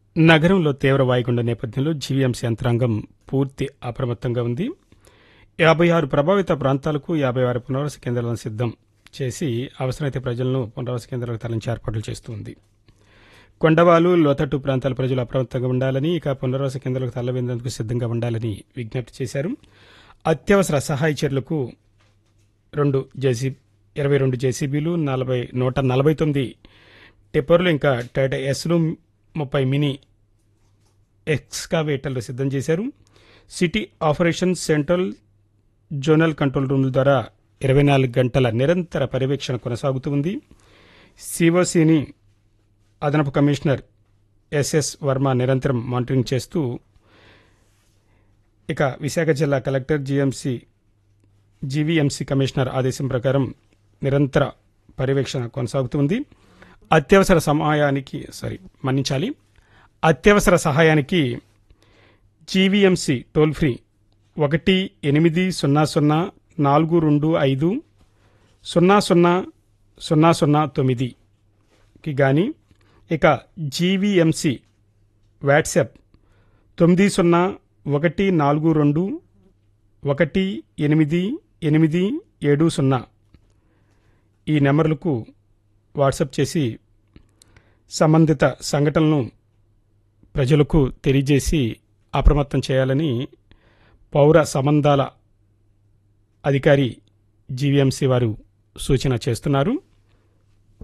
నగరంలో తీవ్ర వాయుగుండ నేపథ్యంలో జీవీఎంసీ యంత్రాంగం పూర్తి అప్రమత్తంగా ఉంది యాభై ఆరు ప్రభావిత ప్రాంతాలకు యాభై ఆరు పునరావాస కేంద్రాలను సిద్ధం చేసి అవసరమైతే ప్రజలను పునరావాస కేంద్రాలకు తరలించి ఏర్పాట్లు చేస్తుంది కొండవాలు లోతట్టు ప్రాంతాల ప్రజలు అప్రమత్తంగా ఉండాలని ఇక పునరావాస కేంద్రాలకు తరలిందేందుకు సిద్ధంగా ఉండాలని విజ్ఞప్తి చేశారు అత్యవసర సహాయ చర్యలకు రెండు జేసీ ఇరవై రెండు జేసీబీలు నలభై నూట నలభై తొమ్మిది టిప్పర్లు ఇంకా టాటా ఎస్లు ముప్పై మినీ ఎక్స్కావేటర్లు సిద్ధం చేశారు city operation central zonal control రూముల ద్వారా ఇరవై నాలుగు గంటల నిరంతర పర్యవేక్షణ కొనసాగుతుంది సిఓసిని అదనపు కమిషనర్ ఎస్ఎస్ వర్మ నిరంతరం మానిటరింగ్ చేస్తూ ఇక విశాఖ జిల్లా కలెక్టర్ జీఎంసీ జీవీఎంసీ కమిషనర్ ఆదేశం ప్రకారం నిరంతర పర్యవేక్షణ కొనసాగుతుంది అత్యవసర సమయానికి సారీ మన్నించాలి అత్యవసర సహాయానికి జీవీఎంసీ టోల్ ఫ్రీ ఒకటి ఎనిమిది సున్నా సున్నా నాలుగు రెండు ఐదు సున్నా సున్నా సున్నా సున్నా తొమ్మిదికి కానీ ఇక జీవీఎంసీ వాట్సాప్ తొమ్మిది సున్నా ఒకటి నాలుగు రెండు ఒకటి ఎనిమిది ఎనిమిది ఏడు సున్నా ఈ నెంబర్లకు వాట్సాప్ చేసి సంబంధిత సంఘటనలను ప్రజలకు తెలియజేసి అప్రమత్తం చేయాలని పౌర సంబంధాల అధికారి జీవీఎంసీ వారు సూచన చేస్తున్నారు